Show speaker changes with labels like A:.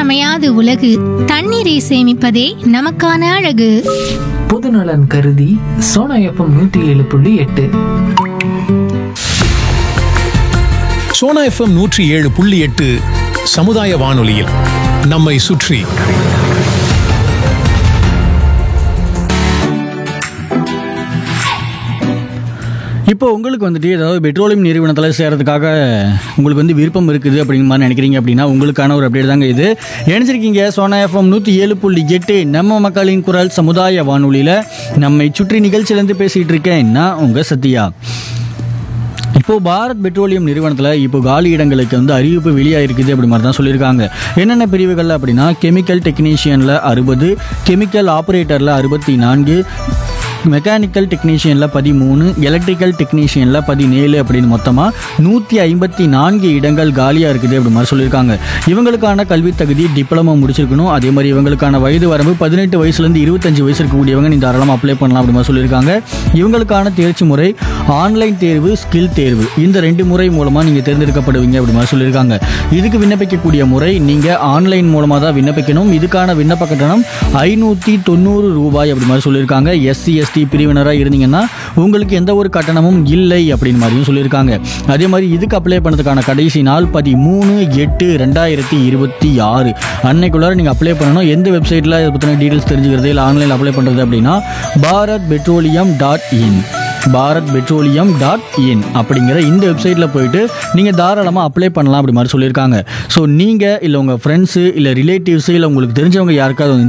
A: அமையாது உலகு தண்ணீரை சேமிப்பதே நமக்கான அழகு
B: பொதுநலன் கருதி சோனா எஃப்எம் நூத்தி ஏழு புள்ளி எட்டு
C: சோனா எஃப்எம் நூற்றி ஏழு புள்ளி எட்டு சமுதாய வானொலியில் நம்மை சுற்றி
D: இப்போ உங்களுக்கு வந்துட்டு ஏதாவது பெட்ரோலியம் நிறுவனத்தில் சேரதுக்காக உங்களுக்கு வந்து விருப்பம் இருக்குது அப்படிங்கிற மாதிரி நினைக்கிறீங்க அப்படின்னா உங்களுக்கான ஒரு அப்டேட் தாங்க இது நினைச்சிருக்கீங்க சோனா எஃப்எம் நூற்றி ஏழு புள்ளி எட்டு நம்ம மக்களின் குரல் சமுதாய வானொலியில் நம்மை சுற்றி நிகழ்ச்சியிலேருந்து பேசிகிட்டு இருக்கேன் நான் உங்கள் சத்யா இப்போ பாரத் பெட்ரோலியம் நிறுவனத்தில் இப்போ காலி இடங்களுக்கு வந்து அறிவிப்பு வெளியாயிருக்குது அப்படி மாதிரி தான் சொல்லியிருக்காங்க என்னென்ன பிரிவுகள் அப்படின்னா கெமிக்கல் டெக்னீஷியனில் அறுபது கெமிக்கல் ஆப்ரேட்டரில் அறுபத்தி நான்கு மெக்கானிக்கல் டெக்னீஷியனில் பதிமூணு எலக்ட்ரிக்கல் டெக்னீஷியனில் பதினேழு அப்படின்னு மொத்தமாக நூற்றி ஐம்பத்தி நான்கு இடங்கள் காலியாக இருக்குது அப்படி மாதிரி சொல்லியிருக்காங்க இவங்களுக்கான கல்வி தகுதி டிப்ளமோ முடிச்சிருக்கணும் அதே மாதிரி இவங்களுக்கான வயது வரம்பு பதினெட்டு வயசுலேருந்து இருபத்தஞ்சு வயசு இருக்கக்கூடியவங்க நீ தாராளமாக அப்ளை பண்ணலாம் அப்படி மாதிரி சொல்லியிருக்காங்க இவங்களுக்கான தேர்ச்சி முறை ஆன்லைன் தேர்வு ஸ்கில் தேர்வு இந்த ரெண்டு முறை மூலமாக நீங்கள் தேர்ந்தெடுக்கப்படுவீங்க அப்படி மாதிரி சொல்லியிருக்காங்க இதுக்கு விண்ணப்பிக்கக்கூடிய முறை நீங்கள் ஆன்லைன் மூலமாக தான் விண்ணப்பிக்கணும் இதுக்கான விண்ணப்ப கட்டணம் ஐநூற்றி தொண்ணூறு ரூபாய் அப்படி மாதிரி சொல்லியிருக்காங்க எஸ்சி எஸ்டி பிரிவினராக இருந்தீங்கன்னா உங்களுக்கு எந்த ஒரு கட்டணமும் இல்லை அப்படின்னு மாதிரியும் சொல்லியிருக்காங்க அதே மாதிரி இதுக்கு அப்ளை பண்ணதுக்கான கடைசி நாள் பதிமூணு எட்டு ரெண்டாயிரத்தி இருபத்தி ஆறு அன்னைக்குள்ளார நீங்கள் அப்ளை பண்ணணும் எந்த வெப்சைட்டில் இதை பற்றின டீட்டெயில்ஸ் தெரிஞ்சுக்கிறது இல்லை ஆன்லைனில் அப்ளை பண்ணுறது அப்படின்னா Bharat petroleum dot in Bharat petroleum dot in அப்படிங்கிற இந்த வெப்சைட்டில் போயிட்டு நீங்கள் தாராளமாக அப்ளை பண்ணலாம் அப்படி மாதிரி சொல்லியிருக்காங்க ஸோ நீங்கள் இல்லை உங்கள் ஃப்ரெண்ட்ஸு இல்லை ரிலேட்டிவ்ஸு இல்லை உங்களுக்கு தெரிஞ்சவங்க யாருக்காவது வந்து